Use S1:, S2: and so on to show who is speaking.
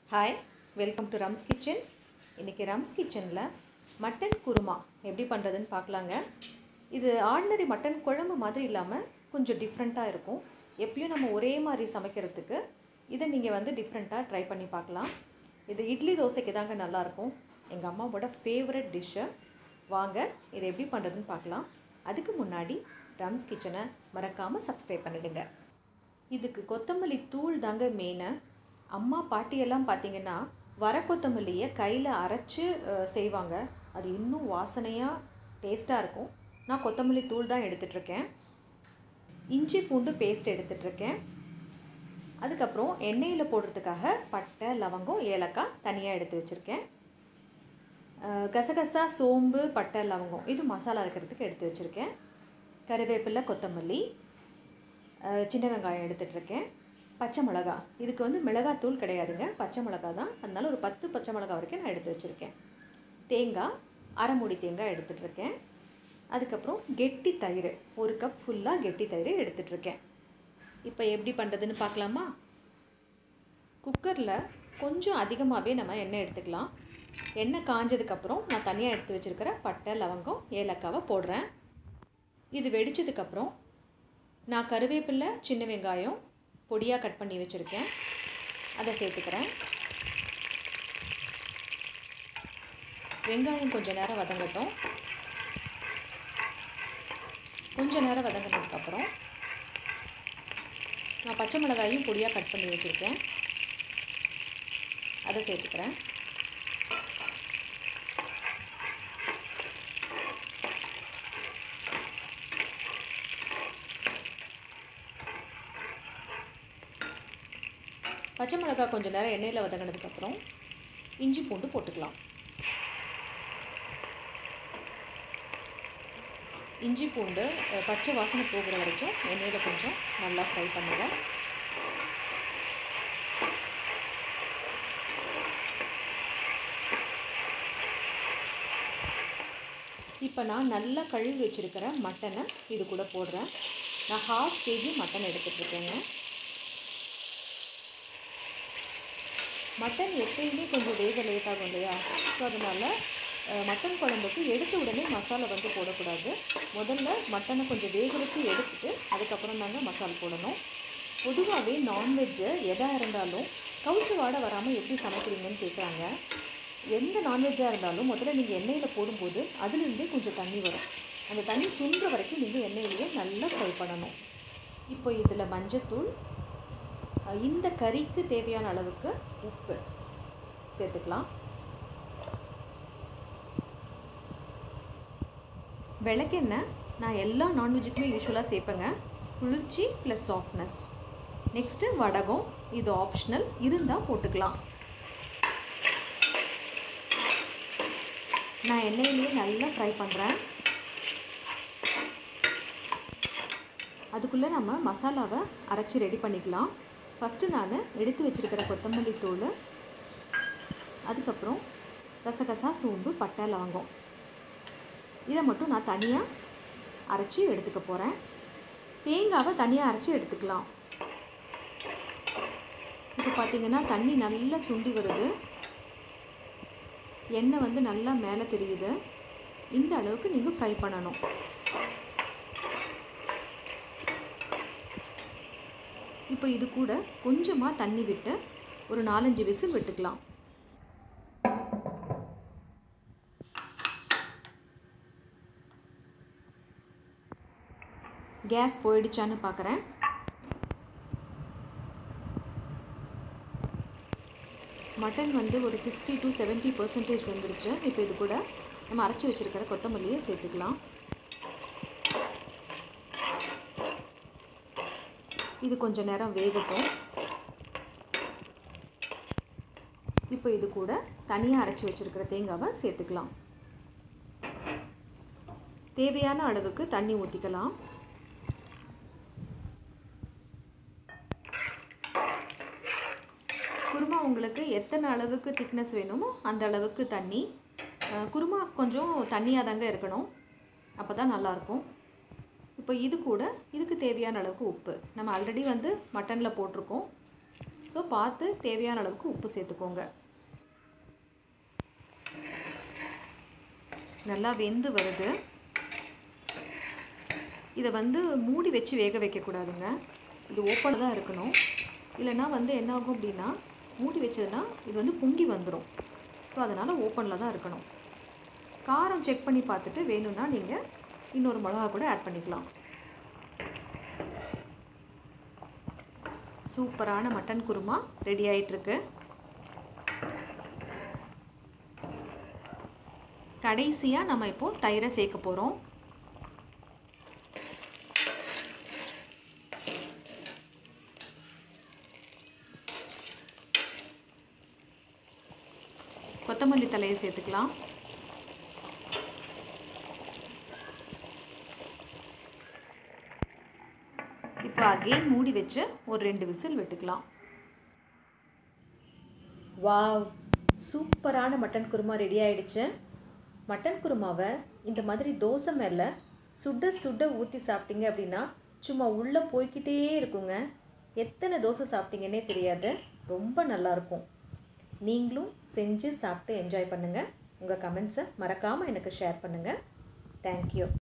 S1: hi welcome to Rams kitchen இன்றைக்கி ரம்ஸ் கிச்சனில் mutton kurma எப்படி பண்ணுறதுன்னு பார்க்கலாங்க இது ஆர்டினரி மட்டன் குழம்பு மாதிரி இல்லாமல் கொஞ்சம் டிஃப்ரெண்ட்டாக இருக்கும் எப்பயும் நம்ம ஒரே மாதிரி சமைக்கிறதுக்கு இதை நீங்கள் வந்து டிஃப்ரெண்ட்டாக ட்ரை பண்ணி பார்க்கலாம் இது இட்லி தோசைக்கு தாங்க நல்லாயிருக்கும் எங்கள் அம்மாவோட ஃபேவரட் டிஷ்ஷை வாங்க இதை எப்படி பண்ணுறதுன்னு பார்க்கலாம் அதுக்கு முன்னாடி ரம்ஸ் கிச்சனை மறக்காமல் சப்ஸ்கிரைப் பண்ணிடுங்க இதுக்கு கொத்தமல்லி தூள் தாங்க மெயினு அம்மா பாட்டியெல்லாம் பார்த்தீங்கன்னா வர கொத்தமல்லியை கையில் அரைச்சி அஹ், செய்வாங்க அது இன்னும் வாசனையாக டேஸ்ட்டாக இருக்கும் நான் கொத்தமல்லி தூள் தான் எடுத்துட்ருக்கேன் இஞ்சி பூண்டு பேஸ்ட் எடுத்துட்ருக்கேன் அதுக்கப்புறம் எண்ணெயில் போடுறதுக்காக பட்டை லவங்கம் ஏலக்காய் தனியாக எடுத்து வச்சுருக்கேன் அஹ், கசகசா சோம்பு பட்டை லவங்கம் இது மசாலா இருக்கிறதுக்கு எடுத்து வச்சுருக்கேன் கருவேப்பிலை கொத்தமல்லி அஹ், சின்ன வெங்காயம் எடுத்துட்ருக்கேன் பச்சை மிளகா இதுக்கு வந்து மிளகாத்தூள் கிடையாதுங்க பச்சை மிளகா தான் அதனால ஒரு பத்து பச்சை மிளகா வரைக்கும் நான் எடுத்து வச்சுருக்கேன் தேங்காய் அரை மூடி தேங்காய் எடுத்துட்ருக்கேன் அதுக்கப்புறம் கெட்டி தயிர் ஒரு கப் ஃபுல்லாக கெட்டி தயிர் எடுத்துட்ருக்கேன் இப்போ எப்படி பண்ணுறதுன்னு பார்க்கலாமா குக்கரில் கொஞ்சம் அதிகமாகவே நம்ம எண்ணெய் எடுத்துக்கலாம் எண்ணெய் காஞ்சதுக்கப்புறம் நான் தனியாக எடுத்து வச்சுருக்கிற பட்டை லவங்கம் ஏலக்காவை போடுறேன் இது வெடிச்சதுக்கப்புறம் நான் கருவேப்பிலை சின்ன வெங்காயம் பொடியாக கட் பண்ணி வச்சுருக்கேன் அதை சேர்த்துக்கிறேன் வெங்காயம் கொஞ்சம் நேரம் வதங்கட்டும் கொஞ்ச நேரம் வதங்கினதுக்கப்புறம் நான் பச்சை மிளகாயும் பொடியாக கட் பண்ணி வச்சுருக்கேன் அதை சேர்த்துக்கிறேன் பச்சை மிளகாய் கொஞ்சம் நேரம் எண்ணெயில் வதங்கினதுக்கப்புறம் இஞ்சி பூண்டு போட்டுக்கலாம் இஞ்சி பூண்டு அஹ், பச்சை வாசனை போகிற வரைக்கும் எண்ணெயில் கொஞ்சம் நல்லா ஃப்ரை பண்ணுங்கள் இப்போ நான் நல்லா கழுவி வச்சுருக்கிற மட்டனை இது கூட போடுறேன் நான் ஹாஃப் கேஜி மட்டன் எடுத்துகிட்ருக்கேங்க மட்டன் எப்பயுமே கொஞ்சம் வேக லேட் ஆகும் இல்லையா ஸோ அதனால் அஹ், மட்டன் குழம்புக்கு எடுத்த உடனே மசாலா வந்து போடக்கூடாது முதல்ல மட்டனை கொஞ்சம் வேக வச்சு எடுத்துட்டு அதுக்கப்புறம் தாங்க மசாலா போடணும் பொதுவாகவே நான்வெஜ்ஜு எதாக இருந்தாலும் கவுச்சி வாடை வராமல் எப்படி சமைக்கிறீங்கன்னு கேட்குறாங்க எந்த நான்வெஜ்ஜாக இருந்தாலும் முதல்ல நீங்கள் எண்ணெயில் போடும்போது அதுலேருந்தே கொஞ்சம் தண்ணி வரும் அந்த தண்ணி சுண்டுற வரைக்கும் நீங்கள் எண்ணெயிலேயே நல்லா ஃப்ரை பண்ணணும் இப்போ இதில் மஞ்சத்தூள் அஹ் இந்த கறிக்கு தேவையான அளவுக்கு உப்பு சேர்த்துக்கலாம் விளக்கெண்ணெய் நான் எல்லா நான்வெஜ்ஜுக்குமே யூஸ்வலாக சேர்ப்பேங்க குளிர்ச்சி ப்ளஸ் சாஃப்ட்னஸ் நெக்ஸ்ட்டு வடகம் இது ஆப்ஷனல் இருந்தால் போட்டுக்கலாம் நான் எண்ணெயிலேயே நல்லா ஃப்ரை பண்ணுறேன் அதுக்குள்ளே நம்ம மசாலாவை அரைச்சி ரெடி பண்ணிக்கலாம் ஃபஸ்ட்டு நான் எடுத்து வச்சுருக்கிற கொத்தமல்லி தூள் அதுக்கப்புறம் கசகசா சோம்பு பட்டை லவங்கம் இதை மட்டும் நான் தனியாக அரைச்சி எடுத்துக்க போகிறேன் தேங்காவை தனியாக அரைச்சி எடுத்துக்கலாம் இப்போ பார்த்தீங்கன்னா தண்ணி நல்லா சுண்டி வருது எண்ணெய் வந்து நல்லா மேலே தெரியுது இந்த அளவுக்கு நீங்கள் ஃப்ரை பண்ணணும் இப்போ இது கூட கொஞ்சமாக தண்ணி விட்டு ஒரு நாலஞ்சு விசில் விட்டுக்கலாம் கேஸ் போயிடுச்சான்னு பார்க்குறேன் மட்டன் வந்து ஒரு சிக்ஸ்டி டு செவன்ட்டி பர்சன்டேஜ் வந்துருச்சு இப்போ இது கூட நம்ம அரைச்சி வச்சுருக்கிற கொத்தமல்லியை சேர்த்துக்கலாம் இது கொஞ்சம் நேரம் வேகட்டும் இப்போ இது கூட தனியாக அரைச்சி வச்சுருக்கிற தேங்காவை சேர்த்துக்கலாம் தேவையான அளவுக்கு தண்ணி ஊற்றிக்கலாம் குருமா உங்களுக்கு எத்தனை அளவுக்கு திக்னஸ் வேணுமோ அந்த அளவுக்கு தண்ணி அஹ், குருமா கொஞ்சம் தண்ணியாக தாங்க இருக்கணும் அப்போ தான் நல்லாயிருக்கும் இப்போ இது கூட இதுக்கு தேவையான அளவுக்கு உப்பு நம்ம ஆல்ரெடி வந்து மட்டனில் போட்டிருக்கோம் ஸோ பார்த்து தேவையான அளவுக்கு உப்பு சேர்த்துக்கோங்க நல்லா வெந்து வருது இதை வந்து மூடி வச்சு வேக வைக்கக்கூடாதுங்க இது ஓப்பனில் தான் இருக்கணும் இல்லைன்னா வந்து என்ன ஆகும் அப்படின்னா மூடி வச்சதுன்னா இது வந்து பொங்கி வந்துடும் ஸோ அதனால் ஓப்பனில் தான் இருக்கணும் காரம் செக் பண்ணி பார்த்துட்டு வேணும்னா நீங்கள் இன்னொரு மிளகா கூட ஆட் பண்ணிக்கலாம் சூப்பரான மட்டன் குருமா ரெடி ஆகிட்டுருக்கு கடைசியாக நம்ம இப்போது தயிரை சேர்க்க போகிறோம் கொத்தமல்லி தலையை சேர்த்துக்கலாம் இப்போ அகெயின் மூடி வச்சு ஒரு ரெண்டு விசில் விட்டுக்கலாம் வாவ் சூப்பரான மட்டன் குருமா ரெடி ஆயிடுச்சு மட்டன் குருமாவை இந்த மாதிரி தோசை மேலே சுட சுட ஊற்றி சாப்பிட்டீங்க அப்படின்னா சும்மா உள்ளே போய்கிட்டே இருக்குங்க எத்தனை தோசை சாப்பிட்டீங்கன்னே தெரியாது ரொம்ப நல்லாயிருக்கும் நீங்களும் செஞ்சு சாப்பிட்டு என்ஜாய் பண்ணுங்கள் உங்கள் கமெண்ட்ஸை மறக்காமல் எனக்கு ஷேர் பண்ணுங்கள் தேங்க்யூ